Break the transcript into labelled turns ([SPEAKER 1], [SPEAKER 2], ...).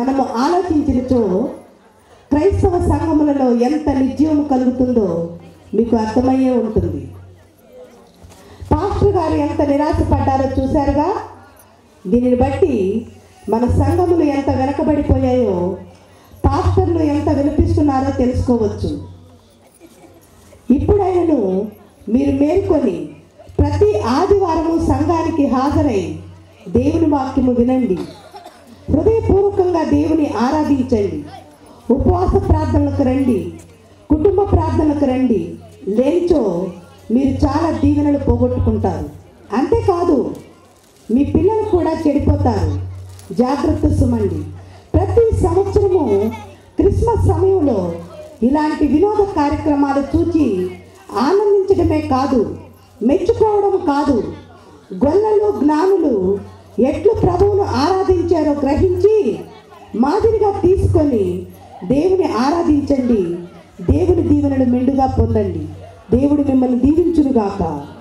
[SPEAKER 1] మనము ఆలోచించినచో క్రైస్తవ సంఘములలో ఎంత నిత్యం కలుగుతుందో మీకు అర్థమయ్యే ఉంటుంది పాస్టర్ గారు ఎంత నిరాశపడ్డారో చూశారుగా దీనిని బట్టి మన సంఘములు ఎంత వెనకబడిపోయాయో పాస్టర్లు ఎంత వినిపిస్తున్నారో తెలుసుకోవచ్చు ఇప్పుడైనను మీరు మేల్కొని ప్రతి ఆదివారము సంఘానికి హాజరై దేవుని వాక్యము వినండి హృదయపూర్వకంగా దేవుని ఆరాధించండి ఉపవాస ప్రార్థనలకు రండి కుటుంబ ప్రార్థనలకు రండి లేనిచో మీరు చాలా దీవెనలు పోగొట్టుకుంటారు అంతేకాదు మీ పిల్లలు కూడా చెడిపోతారు జాగ్రత్త సుమండి ప్రతి సంవత్సరము క్రిస్మస్ సమయంలో ఇలాంటి వినోద కార్యక్రమాలు చూచి ఆనందించడమే కాదు మెచ్చుకోవడం కాదు గొల్లలు జ్ఞానులు ఎట్లు ప్రభువును ఆరాధించారో గ్రహించి మాదిరిగా తీసుకొని దేవుని ఆరాధించండి దేవుని దీవెనలు మెండుగా పొందండి దేవుడు మిమ్మల్ని దీవించునుగాక